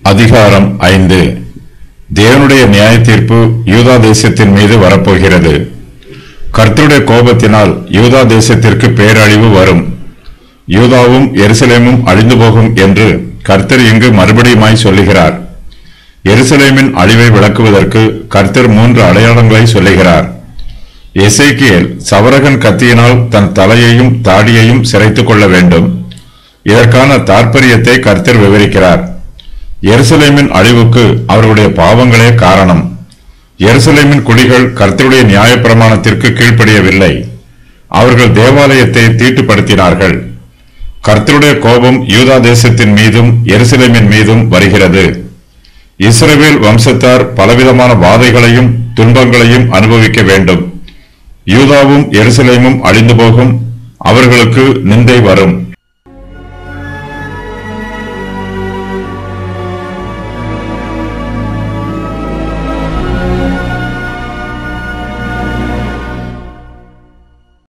அதிகாரம் ஐந்து தேவனுடைய நியாய தீர்ப்பு யூதா தேசத்தின் மீது வரப்போகிறது கர்த்தருடைய கோபத்தினால் யூதா தேசத்திற்கு பேரழிவு வரும் யூதாவும் எருசலேமும் அழிந்து போகும் என்று கர்த்தர் இங்கு மறுபடியுமாய் சொல்லுகிறார் எருசலேமின் அழிவை விளக்குவதற்கு கர்த்தர் மூன்று அடையாளங்களை சொல்லுகிறார் எசேக்கியேல் சவரகன் கத்தியினால் தன் தலையையும் தாடியையும் சிரைத்துக் கொள்ள வேண்டும் இதற்கான தாற்பயத்தை கர்த்தர் விவரிக்கிறார் எருசலேமின் அழிவுக்கு அவர்களுடைய பாவங்களே காரணம் எருசலேமின் குடிகள் கர்த்தருடைய நியாயப்பிரமாணத்திற்கு கீழ்ப்படியவில்லை அவர்கள் தேவாலயத்தை தீட்டுப்படுத்தினார்கள் கர்த்தருடைய கோபம் யூதா தேசத்தின் மீதும் எருசலேமின் மீதும் வருகிறது இஸ்ரவேல் வம்சத்தார் பலவிதமான வாதைகளையும் துன்பங்களையும் அனுபவிக்க வேண்டும் யூதாவும் எருசலேமும் அழிந்து போகும் அவர்களுக்கு நிந்தை வரும்